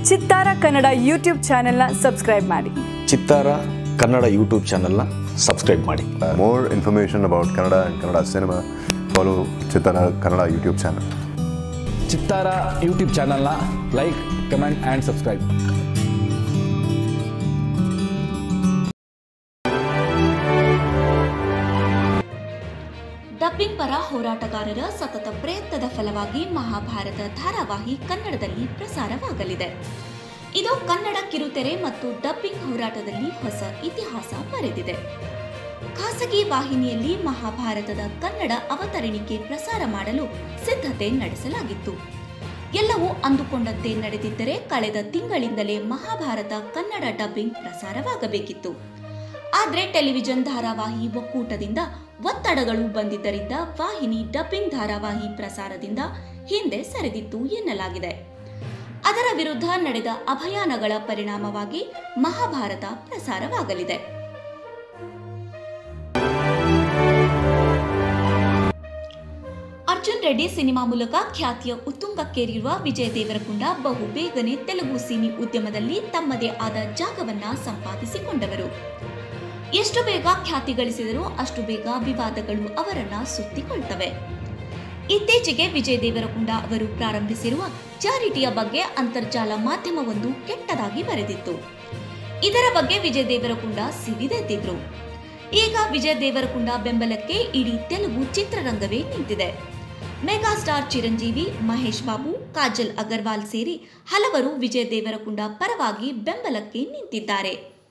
ಚಿತ್ತಾರ ಕನ್ನಡ ಯೂಟ್ಯೂಬ್ ಚಾನೆಲ್ನ ಸಬ್ಸ್ಕ್ರೈಬ್ ಮಾಡಿ ಚಿತ್ತಾರ ಕನ್ನಡ ಯೂಟ್ಯೂಬ್ ಚಾನಲ್ನ ಸಬ್ಸ್ಕ್ರೈಬ್ ಮಾಡಿ more information about Kannada and Kannada cinema, follow Chitara Kannada YouTube channel. Chittara YouTube ಚಾನಲ್ನ like comment and subscribe dubbing ಪರ ಹೋರಾಟಗಾರರ ಸತತ ಪ್ರಯತ್ನದ ಫಲವಾಗಿ ಮಹಾಭಾರತ ಧಾರಾವಾಹಿ ಕನ್ನಡದಲ್ಲಿ ಪ್ರಸಾರವಾಗಲಿದೆ ಇದು ಕನ್ನಡ ಕಿರುತೆರೆ ಮತ್ತು ಡಬ್ಬಿಂಗ್ ಹೋರಾಟದಲ್ಲಿ ಹೊಸ ಇತಿಹಾಸ ಬರೆದಿದೆ ಖಾಸಗಿ ವಾಹಿನಿಯಲ್ಲಿ ಮಹಾಭಾರತದ ಕನ್ನಡ ಅವತರಣಿಕೆ ಪ್ರಸಾರ ಮಾಡಲು ಸಿದ್ಧತೆ ನಡೆಸಲಾಗಿತ್ತು ಎಲ್ಲವೂ ಅಂದುಕೊಂಡಂತೆ ನಡೆದಿದ್ದರೆ ಕಳೆದ ತಿಂಗಳಿಂದಲೇ ಮಹಾಭಾರತ ಕನ್ನಡ ಡಬ್ಬಿಂಗ್ ಪ್ರಸಾರವಾಗಬೇಕಿತ್ತು ಆದರೆ ಟೆಲಿವಿಷನ್ ಧಾರಾವಾಹಿ ಒಕ್ಕೂಟದಿಂದ ಒತ್ತಡಗಳು ಬಂದಿದ್ದರಿಂದ ವಾಹಿನಿ ಡಬ್ಬಿಂಗ್ ಧಾರಾವಾಹಿ ಪ್ರಸಾರದಿಂದ ಹಿಂದೆ ಸರಿದಿತ್ತು ಎನ್ನಲಾಗಿದೆ ಅದರ ವಿರುದ್ಧ ನಡೆದ ಅಭಿಯಾನಗಳ ಪರಿಣಾಮವಾಗಿ ಮಹಾಭಾರತ ಪ್ರಸಾರವಾಗಲಿದೆ ಅರ್ಜುನ್ ರೆಡ್ಡಿ ಸಿನಿಮಾ ಮೂಲಕ ಖ್ಯಾತಿಯ ಉತ್ತುಂಗಕ್ಕೇರಿರುವ ವಿಜಯ್ ದೇವರಕೊಂಡ ಬಹು ಬೇಗನೆ ತೆಲುಗು ಸಿನಿ ಉದ್ಯಮದಲ್ಲಿ ತಮ್ಮದೇ ಆದ ಜಾಗವನ್ನ ಸಂಪಾದಿಸಿಕೊಂಡವರು ಎಷ್ಟು ಬೇಗ ಖ್ಯಾತಿ ಗಳಿಸಿದರೂ ಅಷ್ಟು ಬೇಗ ವಿವಾದಗಳು ಅವರನ್ನ ಸುತ್ತಿಕೊಳ್ತವೆ ಇತ್ತೀಚೆಗೆ ವಿಜಯ್ ದೇವರಕೊಂಡ ಅವರು ಪ್ರಾರಂಭಿಸಿರುವ ಚಾರಿಟಿಯ ಬಗ್ಗೆ ಅಂತರ್ಜಾಲ ಮಾಧ್ಯಮವೊಂದು ಕೆಟ್ಟದಾಗಿ ಬರೆದಿತ್ತು ಇದರ ಬಗ್ಗೆ ವಿಜಯ್ ದೇವರಕೊಂಡ ಸಿಡಿದೆದ್ದಿದ್ರು ಈಗ ವಿಜಯ್ ದೇವರಕೊಂಡ ಬೆಂಬಲಕ್ಕೆ ಇಡೀ ತೆಲುಗು ಚಿತ್ರರಂಗವೇ ನಿಂತಿದೆ ಮೆಗಾಸ್ಟಾರ್ ಚಿರಂಜೀವಿ ಮಹೇಶ್ ಬಾಬು ಕಾಜಲ್ ಅಗರ್ವಾಲ್ ಸೇರಿ ಹಲವರು ವಿಜಯ್ ದೇವರಕೊಂಡ ಪರವಾಗಿ ಬೆಂಬಲಕ್ಕೆ ನಿಂತಿದ್ದಾರೆ